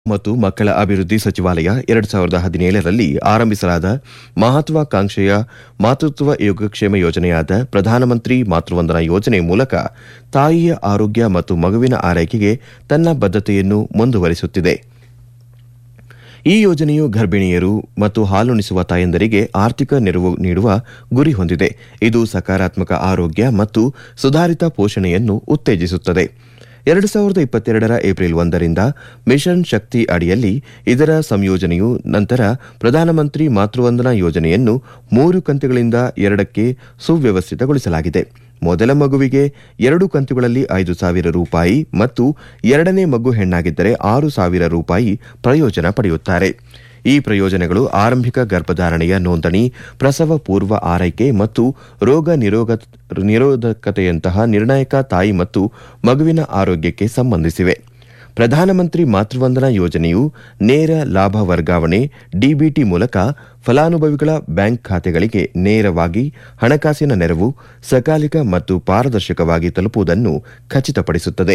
ಮತ್ತು ಮಕ್ಕಳ ಅಭಿವೃದ್ಧಿ ಸಚಿವಾಲಯ ಎರಡು ಸಾವಿರದ ಹದಿನೇಳರಲ್ಲಿ ಆರಂಭಿಸಲಾದ ಮಹತ್ವಾಕಾಂಕ್ಷೆಯ ಮಾತೃತ್ವ ಯೋಗಕ್ಷೇಮ ಯೋಜನೆಯಾದ ಪ್ರಧಾನಮಂತ್ರಿ ಮಾತೃವಂದನಾ ಯೋಜನೆ ಮೂಲಕ ತಾಯಿಯ ಆರೋಗ್ಯ ಮತ್ತು ಮಗುವಿನ ಆರೈಕೆಗೆ ತನ್ನ ಬದ್ಧತೆಯನ್ನು ಮುಂದುವರಿಸುತ್ತಿದೆ ಈ ಯೋಜನೆಯು ಗರ್ಭಿಣಿಯರು ಮತ್ತು ಹಾಲುಣಿಸುವ ತಾಯಂದರಿಗೆ ಆರ್ಥಿಕ ನೆರವು ನೀಡುವ ಗುರಿ ಹೊಂದಿದೆ ಇದು ಸಕಾರಾತ್ಮಕ ಆರೋಗ್ಯ ಮತ್ತು ಸುಧಾರಿತ ಪೋಷಣೆಯನ್ನು ಉತ್ತೇಜಿಸುತ್ತದೆ ಎರಡು ಸಾವಿರದ ಇಪ್ಪತ್ತೆರಡರ ಏಪ್ರಿಲ್ ಒಂದರಿಂದ ಮಿಷನ್ ಶಕ್ತಿ ಅಡಿಯಲ್ಲಿ ಇದರ ಸಂಯೋಜನೆಯು ನಂತರ ಪ್ರಧಾನಮಂತ್ರಿ ಮಾತೃವಂದನಾ ಯೋಜನೆಯನ್ನು ಮೂರು ಕಂತುಗಳಿಂದ ಎರಡಕ್ಕೆ ಸುವ್ಯವಸ್ಥಿತಗೊಳಿಸಲಾಗಿದೆ ಮೊದಲ ಮಗುವಿಗೆ ಎರಡು ಕಂತುಗಳಲ್ಲಿ ಐದು ಸಾವಿರ ರೂಪಾಯಿ ಮತ್ತು ಎರಡನೇ ಮಗು ಹೆಣ್ಣಾಗಿದ್ದರೆ ಆರು ಸಾವಿರ ರೂಪಾಯಿ ಪ್ರಯೋಜನ ಪಡೆಯುತ್ತಾರೆ ಈ ಪ್ರಯೋಜನಗಳು ಆರಂಭಿಕ ಗರ್ಭಧಾರಣೆಯ ನೋಂದಣಿ ಪ್ರಸವ ಪೂರ್ವ ಆರೈಕೆ ಮತ್ತು ರೋಗ ನಿರೋಗ ನಿರೋಧಕತೆಯಂತಹ ನಿರ್ಣಾಯಕ ತಾಯಿ ಮತ್ತು ಮಗುವಿನ ಆರೋಗ್ಯಕ್ಕೆ ಸಂಬಂಧಿಸಿವೆ ಪ್ರಧಾನಮಂತ್ರಿ ಮಾತೃವಂದನಾ ಯೋಜನೆಯು ನೇರ ಲಾಭ ವರ್ಗಾವಣೆ ಡಿಬಿಟಿ ಮೂಲಕ ಫಲಾನುಭವಿಗಳ ಬ್ಯಾಂಕ್ ಖಾತೆಗಳಿಗೆ ನೇರವಾಗಿ ಹಣಕಾಸಿನ ನೆರವು ಸಕಾಲಿಕ ಮತ್ತು ಪಾರದರ್ಶಕವಾಗಿ ತಲುಪುವುದನ್ನು ಖಚಿತಪಡಿಸುತ್ತದೆ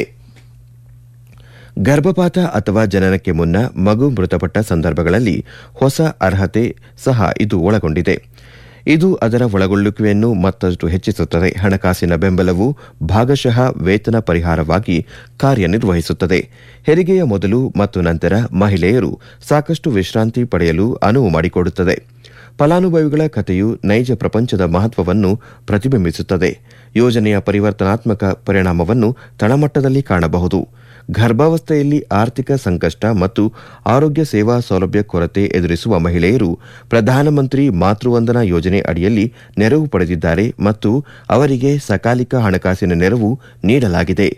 ಗರ್ಭಪಾತ ಅಥವಾ ಜನನಕ್ಕೆ ಮುನ್ನ ಮಗು ಮೃತಪಟ್ಟ ಸಂದರ್ಭಗಳಲ್ಲಿ ಹೊಸ ಅರ್ಹತೆ ಸಹ ಇದು ಒಳಗೊಂಡಿದೆ ಇದು ಅದರ ಒಳಗೊಳ್ಳುವಿಕೆಯನ್ನು ಮತ್ತಷ್ಟು ಹೆಚ್ಚಿಸುತ್ತದೆ ಹಣಕಾಸಿನ ಬೆಂಬಲವು ಭಾಗಶಃ ವೇತನ ಪರಿಹಾರವಾಗಿ ಕಾರ್ಯನಿರ್ವಹಿಸುತ್ತದೆ ಹೆರಿಗೆಯ ಮೊದಲು ಮತ್ತು ನಂತರ ಮಹಿಳೆಯರು ಸಾಕಷ್ಟು ವಿಶ್ರಾಂತಿ ಪಡೆಯಲು ಅನುವು ಮಾಡಿಕೊಡುತ್ತದೆ ಫಲಾನುಭವಿಗಳ ಕಥೆಯು ನೈಜ ಪ್ರಪಂಚದ ಮಹತ್ವವನ್ನು ಪ್ರತಿಬಿಂಬಿಸುತ್ತದೆ ಯೋಜನೆಯ ಪರಿವರ್ತನಾತ್ಮಕ ಪರಿಣಾಮವನ್ನು ತಳಮಟ್ಟದಲ್ಲಿ ಕಾಣಬಹುದು ಗರ್ಭಾವಸ್ಥೆಯಲ್ಲಿ ಆರ್ಥಿಕ ಸಂಕಷ್ಟ ಮತ್ತು ಆರೋಗ್ಯ ಸೇವಾ ಸೌಲಭ್ಯ ಕೊರತೆ ಎದುರಿಸುವ ಮಹಿಳೆಯರು ಪ್ರಧಾನಮಂತ್ರಿ ಮಾತೃವಂದನಾ ಯೋಜನೆ ಅಡಿಯಲ್ಲಿ ನೆರವು ಪಡೆದಿದ್ದಾರೆ ಮತ್ತು ಅವರಿಗೆ ಸಕಾಲಿಕ ಹಣಕಾಸಿನ ನೆರವು ನೀಡಲಾಗಿದೆ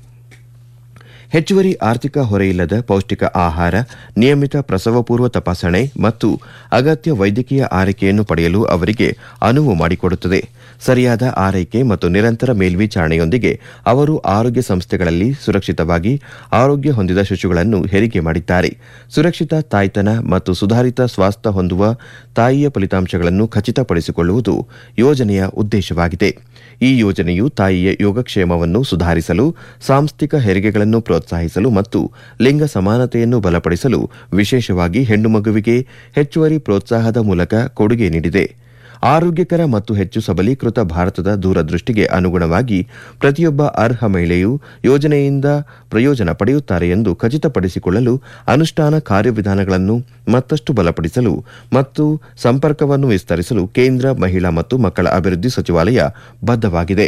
ಹೆಚ್ಚುವರಿ ಆರ್ಥಿಕ ಹೊರೆಯಿಲ್ಲದ ಪೌಷ್ಟಿಕ ಆಹಾರ ನಿಯಮಿತ ಪ್ರಸವಪೂರ್ವ ತಪಾಸಣೆ ಮತ್ತು ಅಗತ್ಯ ವೈದ್ಯಕೀಯ ಆರೈಕೆಯನ್ನು ಪಡೆಯಲು ಅವರಿಗೆ ಅನುವು ಮಾಡಿಕೊಡುತ್ತದೆ ಸರಿಯಾದ ಆರೈಕೆ ಮತ್ತು ನಿರಂತರ ಮೇಲ್ವಿಚಾರಣೆಯೊಂದಿಗೆ ಅವರು ಆರೋಗ್ಯ ಸಂಸ್ಥೆಗಳಲ್ಲಿ ಸುರಕ್ಷಿತವಾಗಿ ಆರೋಗ್ಯ ಹೊಂದಿದ ಶಿಶುಗಳನ್ನು ಹೆರಿಗೆ ಮಾಡಿದ್ದಾರೆ ಸುರಕ್ಷಿತ ತಾಯ್ತನ ಮತ್ತು ಸುಧಾರಿತ ಸ್ವಾಸ್ಥ್ಯ ಹೊಂದುವ ತಾಯಿಯ ಫಲಿತಾಂಶಗಳನ್ನು ಖಚಿತಪಡಿಸಿಕೊಳ್ಳುವುದು ಯೋಜನೆಯ ಉದ್ದೇಶವಾಗಿದೆ ಈ ಯೋಜನೆಯು ತಾಯಿಯ ಯೋಗಕ್ಷೇಮವನ್ನು ಸುಧಾರಿಸಲು ಸಾಂಸ್ಥಿಕ ಹೆರಿಗೆಗಳನ್ನು ಪ್ರೋತ್ಸಾಹಿಸಲು ಮತ್ತು ಲಿಂಗ ಸಮಾನತೆಯನ್ನು ಬಲಪಡಿಸಲು ವಿಶೇಷವಾಗಿ ಹೆಣ್ಣು ಮಗುವಿಗೆ ಹೆಚ್ಚುವರಿ ಪ್ರೋತ್ಸಾಹದ ಮೂಲಕ ಕೊಡುಗೆ ನೀಡಿದೆ ಆರೋಗ್ಯಕರ ಮತ್ತು ಹೆಚ್ಚು ಸಬಲೀಕೃತ ಭಾರತದ ದೂರದೃಷ್ಟಿಗೆ ಅನುಗುಣವಾಗಿ ಪ್ರತಿಯೊಬ್ಬ ಅರ್ಹ ಮಹಿಳೆಯು ಯೋಜನೆಯಿಂದ ಪ್ರಯೋಜನ ಪಡೆಯುತ್ತಾರೆ ಎಂದು ಖಚಿತಪಡಿಸಿಕೊಳ್ಳಲು ಅನುಷ್ಠಾನ ಕಾರ್ಯವಿಧಾನಗಳನ್ನು ಮತ್ತಷ್ಟು ಬಲಪಡಿಸಲು ಮತ್ತು ಸಂಪರ್ಕವನ್ನು ವಿಸ್ತರಿಸಲು ಕೇಂದ್ರ ಮಹಿಳಾ ಮತ್ತು ಮಕ್ಕಳ ಅಭಿವೃದ್ಧಿ ಸಚಿವಾಲಯ ಬದ್ಧವಾಗಿದೆ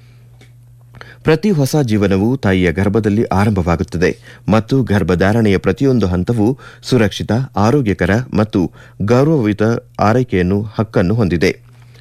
ಪ್ರತಿ ಹೊಸ ಜೀವನವು ತಾಯಿಯ ಗರ್ಭದಲ್ಲಿ ಆರಂಭವಾಗುತ್ತದೆ ಮತ್ತು ಗರ್ಭಧಾರಣೆಯ ಪ್ರತಿಯೊಂದು ಹಂತವು ಸುರಕ್ಷಿತ ಆರೋಗ್ಯಕರ ಮತ್ತು ಗೌರವಯುತ ಆರೈಕೆಯನ್ನು ಹಕ್ಕನ್ನು ಹೊಂದಿದೆ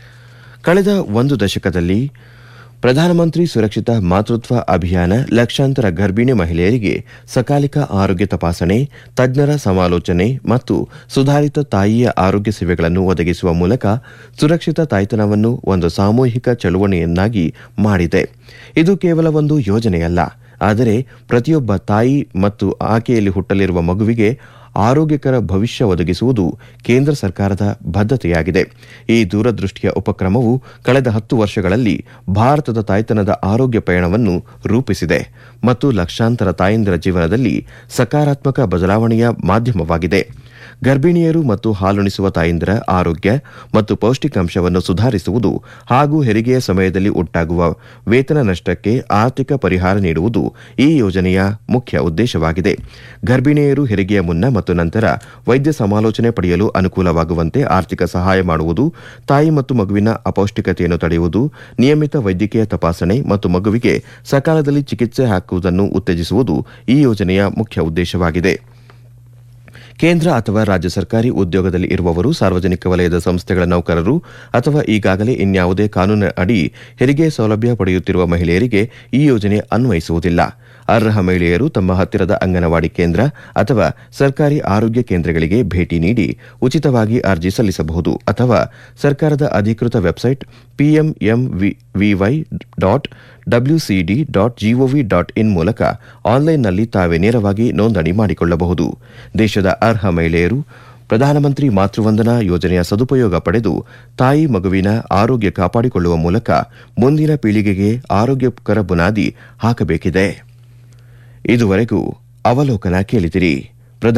ಕಳೆದ ಒಂದು ದಶಕದಲ್ಲಿ ಪ್ರಧಾನಮಂತ್ರಿ ಸುರಕ್ಷಿತ ಮಾತೃತ್ವ ಅಭಿಯಾನ ಲಕ್ಷಾಂತರ ಗರ್ಭಿಣಿ ಮಹಿಳೆಯರಿಗೆ ಸಕಾಲಿಕ ಆರೋಗ್ಯ ತಪಾಸಣೆ ತಜ್ಞರ ಸಮಾಲೋಚನೆ ಮತ್ತು ಸುಧಾರಿತ ತಾಯಿಯ ಆರೋಗ್ಯ ಸೇವೆಗಳನ್ನು ಒದಗಿಸುವ ಮೂಲಕ ಸುರಕ್ಷಿತ ತಾಯ್ತನವನ್ನು ಒಂದು ಸಾಮೂಹಿಕ ಚಳುವಳಿಯನ್ನಾಗಿ ಮಾಡಿದೆ ಇದು ಕೇವಲ ಒಂದು ಯೋಜನೆಯಲ್ಲ ಆದರೆ ಪ್ರತಿಯೊಬ್ಬ ತಾಯಿ ಮತ್ತು ಆಕೆಯಲ್ಲಿ ಹುಟ್ಟಲಿರುವ ಮಗುವಿಗೆ ಆರೋಗ್ಯಕರ ಭವಿಷ್ಯ ಒದಗಿಸುವುದು ಕೇಂದ್ರ ಸರ್ಕಾರದ ಬದ್ಧತೆಯಾಗಿದೆ ಈ ದೂರದೃಷ್ಟಿಯ ಉಪಕ್ರಮವು ಕಳೆದ ಹತ್ತು ವರ್ಷಗಳಲ್ಲಿ ಭಾರತದ ತಾಯ್ತನದ ಆರೋಗ್ಯ ಪಯಣವನ್ನು ರೂಪಿಸಿದೆ ಮತ್ತು ಲಕ್ಷಾಂತರ ತಾಯಂದಿರ ಜೀವನದಲ್ಲಿ ಸಕಾರಾತ್ಮಕ ಬದಲಾವಣೆಯ ಮಾಧ್ಯಮವಾಗಿದೆ ಗರ್ಭಿಣಿಯರು ಮತ್ತು ಹಾಲುಣಿಸುವ ತಾಯಂದಿರ ಆರೋಗ್ಯ ಮತ್ತು ಪೌಷ್ಟಿಕಾಂಶವನ್ನು ಸುಧಾರಿಸುವುದು ಹಾಗೂ ಹೆರಿಗೆಯ ಸಮಯದಲ್ಲಿ ಉಂಟಾಗುವ ವೇತನ ನಷ್ಟಕ್ಕೆ ಆರ್ಥಿಕ ಪರಿಹಾರ ನೀಡುವುದು ಈ ಯೋಜನೆಯ ಮುಖ್ಯ ಉದ್ದೇಶವಾಗಿದೆ ಗರ್ಭಿಣಿಯರು ಹೆರಿಗೆಯ ಮುನ್ನ ಮತ್ತು ನಂತರ ವೈದ್ಯ ಸಮಾಲೋಚನೆ ಪಡೆಯಲು ಅನುಕೂಲವಾಗುವಂತೆ ಆರ್ಥಿಕ ಸಹಾಯ ಮಾಡುವುದು ತಾಯಿ ಮತ್ತು ಮಗುವಿನ ಅಪೌಷ್ಟಿಕತೆಯನ್ನು ತಡೆಯುವುದು ನಿಯಮಿತ ವೈದ್ಯಕೀಯ ತಪಾಸಣೆ ಮತ್ತು ಮಗುವಿಗೆ ಸಕಾಲದಲ್ಲಿ ಚಿಕಿತ್ಸೆ ಹಾಕುವುದನ್ನು ಉತ್ತೇಜಿಸುವುದು ಈ ಯೋಜನೆಯ ಮುಖ್ಯ ಉದ್ದೇಶವಾಗಿದೆ ಕೇಂದ್ರ ಅಥವಾ ರಾಜ್ಯ ಸರ್ಕಾರಿ ಉದ್ಯೋಗದಲ್ಲಿ ಇರುವವರು ಸಾರ್ವಜನಿಕ ವಲಯದ ಸಂಸ್ಥೆಗಳ ನೌಕರರು ಅಥವಾ ಈಗಾಗಲೇ ಇನ್ಯಾವುದೇ ಕಾನೂನಿನ ಅಡಿ ಹೆರಿಗೆ ಸೌಲಭ್ಯ ಪಡೆಯುತ್ತಿರುವ ಮಹಿಳೆಯರಿಗೆ ಈ ಯೋಜನೆ ಅನ್ವಯಿಸುವುದಿಲ್ಲ ಅರ್ಹ ಮಹಿಳೆಯರು ತಮ್ಮ ಹತ್ತಿರದ ಅಂಗನವಾಡಿ ಕೇಂದ್ರ ಅಥವಾ ಸರ್ಕಾರಿ ಆರೋಗ್ಯ ಕೇಂದ್ರಗಳಿಗೆ ಭೇಟಿ ನೀಡಿ ಉಚಿತವಾಗಿ ಅರ್ಜಿ ಸಲ್ಲಿಸಬಹುದು ಅಥವಾ ಸರ್ಕಾರದ ಅಧಿಕೃತ website PMMVY dot WCD dot GOV dot IN ಮೂಲಕ ಆನ್ಲೈನ್ನಲ್ಲಿ ತಾವೇ ನೇರವಾಗಿ ನೋಂದಣಿ ಮಾಡಿಕೊಳ್ಳಬಹುದು ದೇಶದ ಅರ್ಹ ಮಹಿಳೆಯರು ಪ್ರಧಾನಮಂತ್ರಿ ಮಾತೃವಂದನಾ ಯೋಜನೆಯ ಸದುಪಯೋಗ ಪಡೆದು ತಾಯಿ ಮಗುವಿನ ಆರೋಗ್ಯ ಕಾಪಾಡಿಕೊಳ್ಳುವ ಮೂಲಕ ಮುಂದಿನ ಪೀಳಿಗೆಗೆ ಆರೋಗ್ಯಕರ ಬುನಾದಿ ಹಾಕಬೇಕಿದೆ ಇದುವರೆಗೂ ಅವಲೋಕನ ಕೇಳಿದಿರಿ